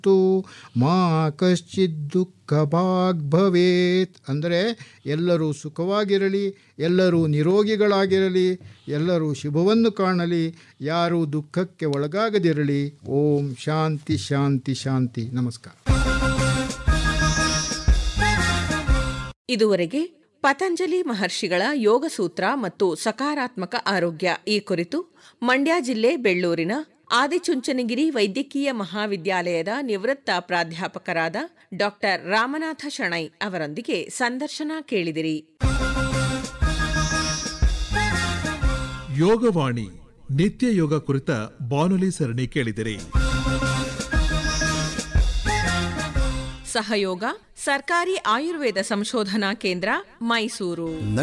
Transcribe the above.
ಮಾತು ಮಾ ಕಶ್ಚಿತ್ ದುಃಖ ಭಾಗ್ ಭವೇತ್ ಅಂದರೆ ಎಲ್ಲರೂ ಸುಖವಾಗಿರಲಿ ಎಲ್ಲರೂ ನಿರೋಗಿಗಳಾಗಿರಲಿ ಎಲ್ಲರೂ ಶುಭವನ್ನು ಕಾಣಲಿ ಯಾರೂ ದುಃಖಕ್ಕೆ ಒಳಗಾಗದಿರಲಿ ಓಂ ಶಾಂತಿ ಶಾಂತಿ ಶಾಂತಿ ನಮಸ್ಕಾರ ಇದುವರೆಗೆ ಪತಂಜಲಿ ಮಹರ್ಷಿಗಳ ಯೋಗ ಸೂತ್ರ ಮತ್ತು ಸಕಾರಾತ್ಮಕ ಆರೋಗ್ಯ ಈ ಕುರಿತು ಮಂಡ್ಯ ಜಿಲ್ಲೆ ಬೆಳ್ಳೂರಿನ ಆದಿಚುಂಚನಗಿರಿ ವೈದ್ಯಕೀಯ ಮಹಾವಿದ್ಯಾಲಯದ ನಿವೃತ್ತ ಪ್ರಾಧ್ಯಾಪಕರಾದ ಡಾಕ್ಟರ್ ರಾಮನಾಥ ಶಣೈ ಅವರೊಂದಿಗೆ ಸಂದರ್ಶನ ಕೇಳಿದಿರಿ ಯೋಗವಾಣಿ ನಿತ್ಯ ಯೋಗ ಕುರಿತ ಬಾನುಲಿ ಸರಣಿ ಕೇಳಿದಿರಿ ಸಹಯೋಗ ಸರ್ಕಾರಿ ಆಯುರ್ವೇದ ಸಂಶೋಧನಾ ಕೇಂದ್ರ ಮೈಸೂರು